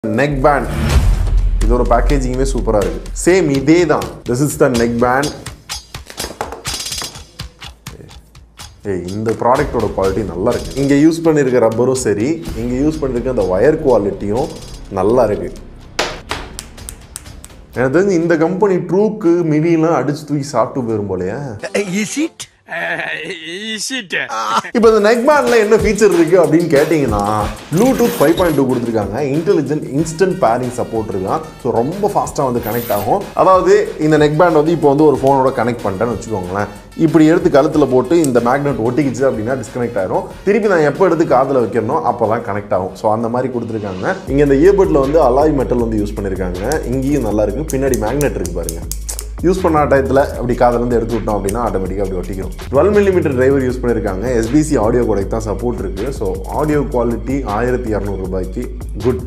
Neck band இதோட பேக்கேஜிங்குமே சூப்பராக இருக்குது சேம் இதே தான் this is the neck band ஏய் இந்த ப்ராடக்ட்டோட குவாலிட்டி நல்லா இருக்கு இங்கே யூஸ் பண்ணியிருக்க ரப்பரும் சரி இங்கே யூஸ் பண்ணியிருக்க அந்த ஒயர் குவாலிட்டியும் நல்லா இருக்கு எனக்கு தெரிஞ்சு இந்த கம்பெனி ட்ரூக்கு மினிலாம் அடிச்சு தூக்கி சாப்பிட்டு போயிரும் போலயே Is it? இப்போ இந்த நெக் பேண்ட்ல என்ன ஃபீச்சர் இருக்கு அப்படின்னு கேட்டிங்கன்னா ப்ளூடூத் ஃபைவ் பாயிண்ட் டூ கொடுத்துருக்காங்க இன்டெலிஜென்ட் இன்ஸ்டன்ட் பேரிங் சப்போர்ட் இருக்கான் ஸோ ரொம்ப ஃபாஸ்ட்டாக வந்து கனெக்ட் ஆகும் அதாவது இந்த நெக் பேண்ட் வந்து இப்போ வந்து ஒரு ஃபோனோட கனெக்ட் பண்ணிட்டேன்னு வச்சுக்கோங்களேன் இப்படி எடுத்து கழுத்தில் போட்டு இந்த மேக்னெட் ஒட்டிக்கிச்சு அப்படின்னா டிஸ்கனெக்ட் ஆயிரும் திருப்பி நான் எப்போ எடுத்து காதில் வைக்கணும் அப்போ தான் கனெக்ட் ஆகும் ஸோ அந்த மாதிரி கொடுத்துருக்காங்க இங்கே இந்த இயர்பட்ல வந்து அலாய் மெட்டல் வந்து யூஸ் பண்ணியிருக்காங்க இங்கேயும் நல்லா இருக்கு பின்னாடி மேக்னெட் இருக்கு பாருங்க யூஸ் பண்ண டயத்தில் அப்படி காதுலேருந்து எடுத்து விட்டோம் அப்படின்னா ஆட்டோமேட்டிக்காக அப்படி ஒட்டிக்கும் டுவெல் மில்லிமீட்டர் டிரைவர் யூஸ் பண்ணியிருக்காங்க எஸ்பிசி ஆடியோ கோடைக்கு தான் சப்போர்ட் இருக்குது ஸோ ஆடியோ குவாலிட்டி ஆயிரத்தி இரநூறு ரூபாய்க்கு குட்